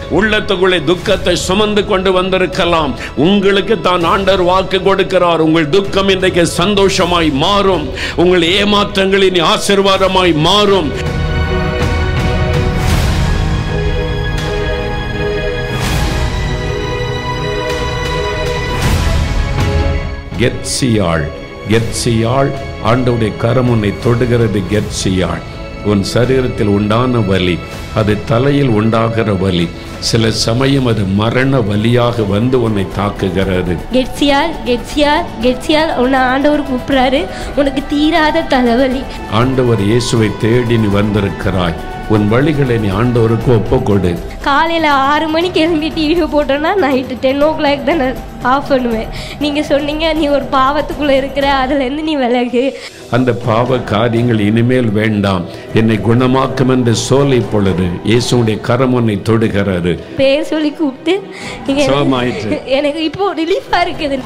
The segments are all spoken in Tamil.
உள்ளத்துக்குள்ளே துக்கத்தை சுமந்து கொண்டு வந்திருக்கலாம் உங்களுக்கு தான் ஆண்டவர் வாக்கு கொடுக்கிறார் உங்கள் துக்கம் இன்றைக்கு சந்தோஷமாய் மாறும் உங்கள் ஏமாற்றங்களின் ஆசீர்வாதமாய் மாறும் கெட்சியாள் கெட்சியாள் ஆண்டவுடைய கரம் உன்னை தொடுகிறது கெட்சியாள் உன் சரீரத்தில் உண்டான வலி அது தலையில் உண்டாகிற வலி சில சமயம் அது மரண வலியாக வந்து உன்னை தாக்குகிறது கெட்சியால் கெட்சியால் கெட்சியால் உன்னை ஆண்டவர் கூப்பிடுறாரு உனக்கு தீராத தலைவலி ஆண்டவர் இயேசுவை தேடி நீ வந்திருக்கிறாய் உன் வழிகளை நீ ஆண்டவருக்கு ஒப்புக்கொடு காலையில் ஆறு மணிக்கு எழும்பி டிவி போட்டோன்னா நைட்டு டென் ஓ கிளாக் தான் நான் ஆஃப் பண்ணுவேன் நீங்கள் சொன்னீங்க நீ ஒரு பாவத்துக்குள்ளே இருக்கிற அதுலேருந்து நீ விலகு அந்த பாவ காரியங்கள் இனிமேல் வேண்டாம் என்னை குணமாக்கும் என்று சொல் இப்பொழுது இயேசுடைய கரம் உன்னை தொடுகிறது பேர் சொல்லி கூப்பிட்டு நீங்க சுகமாயிற்று. எனக்கு இப்போ ரிலீஃபாக இருக்குது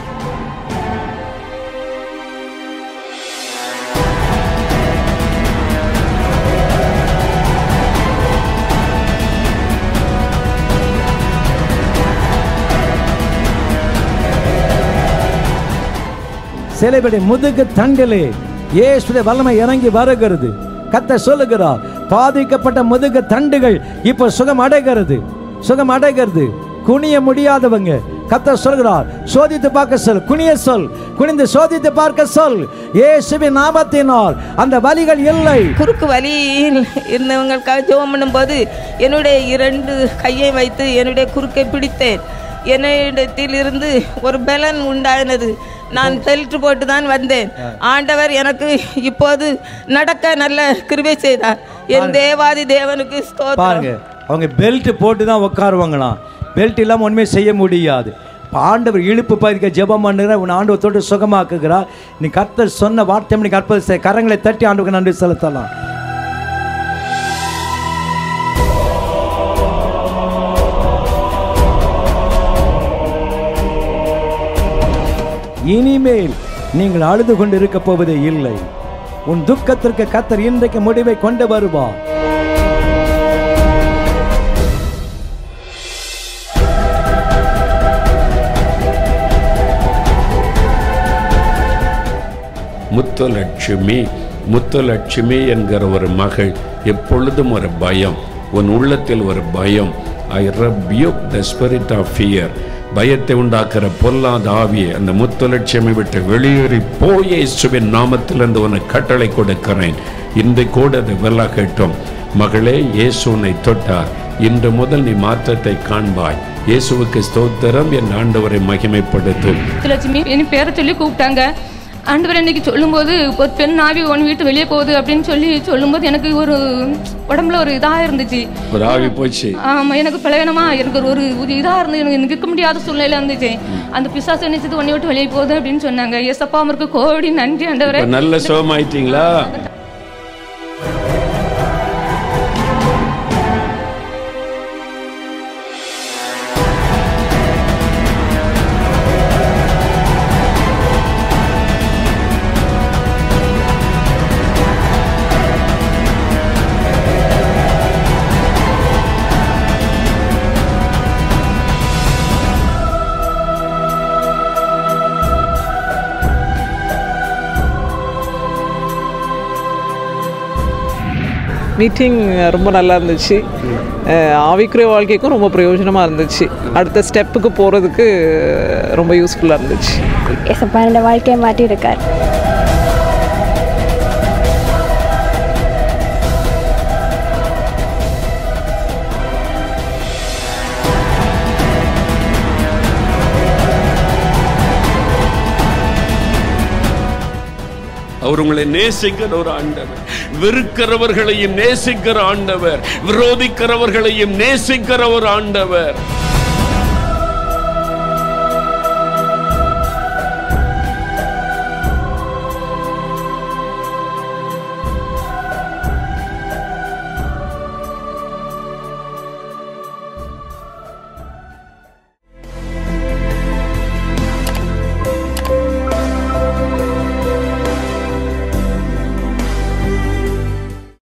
சிலைபடி முதுகு தண்டிலே இயேசுடைய வல்லமை இறங்கி வருகிறது கத்த சொல்லுகிறார் பாதிக்கப்பட்ட முதுகு தண்டுகள் இப்போ சுகம் அடைகிறது சுகம் அடைகிறது குனிய முடியாதவங்க கத்த சொல்கிறார் சோதித்து பார்க்க சொல் குனிய சொல் குனிந்து சோதித்து பார்க்க சொல் இயேசுவின் நாமத்தினால் அந்த வலிகள் இல்லை குறுக்கு வலியில் இருந்தவங்களுக்காக ஜெபம் பண்ணும்போது என்னுடைய இரண்டு கையை வைத்து என்னுடைய குறுக்கை பிடித்தேன் என்னிடத்தில் இருந்து ஒரு பலன் உண்டானது நான் பெல்ட் போட்டு தான் வந்தேன் ஆண்டவர் எனக்கு இப்போது நடக்க நல்ல கிருபை செய்தார் என் தேவாதி தேவனுக்கு ஸ்தோத்திரம் பாருங்க அவங்க பெல்ட் போட்டு தான் உட்காருவாங்களாம் பெல்ட் இல்லாமல் ஒன்றுமே செய்ய முடியாது இப்ப ஆண்டவர் இழுப்பு பயிர்க்க ஜெபம் பண்ணுற உன் ஆண்டவர் தொட்டு சுகமாக்குகிறார் நீ கர்த்தர் சொன்ன வார்த்தை நீ கற்பது செய். கரங்களை தட்டி ஆண்டவருக்கு நன்றி செலுத்தலாம் இனிமேல் நீங்கள் அழுது கொண்டு இருக்க போவதே இல்லை உன் துக்கத்திற்கு கத்தர் இன்றைக்கு முடிவை கொண்டு வருவார் முத்துலட்சுமி முத்துலட்சுமி என்கிற ஒரு மகள் எப்பொழுதும் ஒரு பயம் உன் உள்ளத்தில் ஒரு பயம் I rebuke the spirit of fear பயத்தை உண்டாக்குற பொல்லாத ஆவியை அந்த முத்துலட்சுமி விட்டு வெளியேறி போய் இயேசுவின் நாமத்திலிருந்து உனக்கு கட்டளை கொடுக்கிறேன் இன்று கூட அது விலகட்டும் மகளே இயேசு உன்னை தொட்டார் இன்று முதல் நீ மாற்றத்தை காண்பாய் இயேசுவுக்கு ஸ்தோத்திரம் என் ஆண்டவரை மகிமைப்படுத்தும் லட்சுமி என் பேரை சொல்லி கூப்பிட்டாங்க ஆண்டவர் இன்னைக்கு சொல்லும்போது ஒரு பெண் ஆவி உன் வீட்டு வெளியே போகுது அப்படின்னு சொல்லி சொல்லும்போது எனக்கு ஒரு உடம்புல ஒரு இதாக இருந்துச்சு ஒரு ஆவி போச்சு ஆமா எனக்கு பலவீனமா எனக்கு ஒரு ஒரு ஒரு இதா இருந்து எனக்கு நிற்க முடியாத சூழ்நிலை இருந்துச்சு அந்த பிசாசு நினைச்சது உன்னை விட்டு வெளியே போகுது அப்படின்னு சொன்னாங்க எசப்பா அவருக்கு கோடி நன்றி ஆண்டவரே இப்ப நல்ல சுகமாயிட்டீங்களா மீட்டிங் ரொம்ப நல்லா இருந்துச்சு அஹ் ஆவிக்குரிய வாழ்க்கைக்கும் ரொம்ப பிரயோஜனமாக இருந்துச்சு அடுத்த ஸ்டெப்புக்கு போகிறதுக்கு ரொம்ப யூஸ்ஃபுல்லாக இருந்துச்சு ஏசப்பா என்னோட வாழ்க்கையை மாற்றியிருக்கார் அவர் உங்களை நேசிக்கிற ஒரு ஆண்டவர் வெறுக்கிறவர்களையும் நேசிக்கிற ஆண்டவர் விரோதிக்கிறவர்களையும் நேசிக்கிற ஒரு ஆண்டவர்